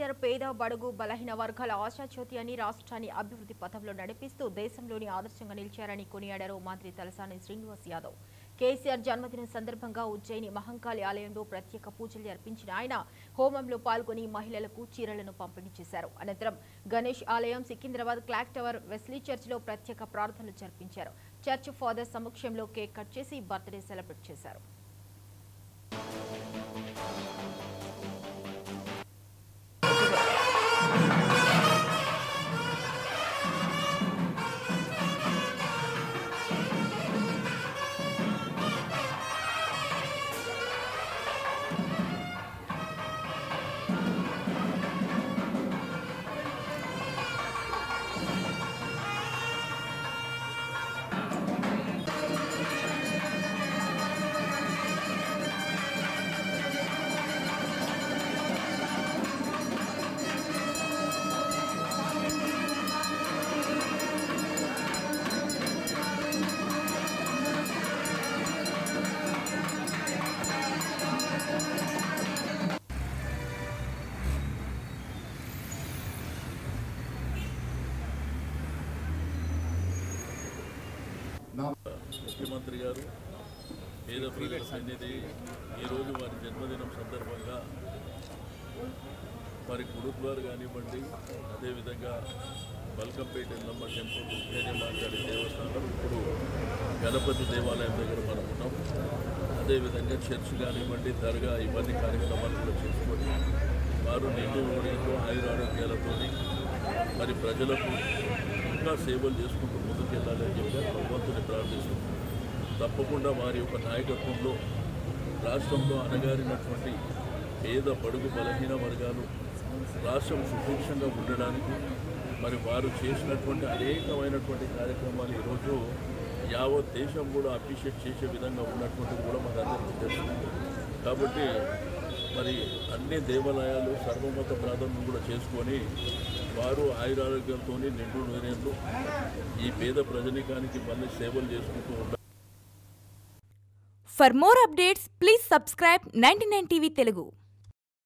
కేసీఆర్ పేద బడుగు బలహీన వర్గాల ఆశాజ్యోతి అని రాష్ట్రాన్ని అభివృద్ధి పథంలో నడిపిస్తూ దేశంలోని ఆదర్శంగా నిలిచారని కొనియాడారు మంత్రి తలసాని శ్రీనివాస్ యాదవ్ కేసీఆర్ జన్మదినం సందర్భంగా ఉజ్జయిని మహంకాళి ఆలయంలో ప్రత్యేక పూజలు అర్పించిన ఆయన హోమంలో పాల్గొని మహిళలకు చీరలను పంపిణీ చేశారు అనంతరం గణేష్ ఆలయం సికింద్రాబాద్ క్లాక్ టవర్ వెస్లీ చర్చిలో ప్రత్యేక ప్రార్థనలు జరిపించారు చర్చ్ ఫాదర్ సమక్షంలో కేక్ కట్ చేసి బర్త్డే సెలబ్రేట్ చేశారు ముఖ్యమంత్రి గారు పేద ప్రజల సన్నిధి ఈరోజు వారి జన్మదినం సందర్భంగా వారి గురుద్వార్ కానివ్వండి అదేవిధంగా బల్కంపేట ఎల్లమ్మ టెంపుల్ ఉజ్జయిని దేవస్థానం ఇప్పుడు గణపతి దేవాలయం దగ్గర మనం ఉన్నాం అదేవిధంగా చర్చ్ కానివ్వండి దర్గా ఇవన్నీ కార్యక్రమాలు కూడా చేసుకొని వారు నిండు నూనెతో ఆయురారోగ్యాలతో మరి ప్రజలకు ఇంకా సేవలు చేసుకుంటూ ముందుకెళ్ళాలని చెప్పి భగవంతుని ప్రార్థిస్తున్నాం తప్పకుండా వారి యొక్క నాయకత్వంలో రాష్ట్రంలో అణగారినటువంటి పేద బడుగు బలహీన వర్గాలు రాష్ట్రం సుభిక్షంగా ఉండడానికి మరి వారు చేసినటువంటి అనేకమైనటువంటి కార్యక్రమాలు ఈరోజు యావత్ దేశం కూడా అప్రిషియేట్ చేసే విధంగా ఉన్నటువంటిది కూడా మన అందరికీ తెలుసు కాబట్టి మరి అన్ని దేవాలయాలు సర్వమత ప్రార్థనలు కూడా చేసుకొని వారు ఆయురారోగ్యంతో నిండు నూనెలు ఈ పేద ప్రజనికానికి మళ్ళీ సేవలు చేసుకుంటూ ఉండాలి For more updates, please subscribe 99 TV Telugu.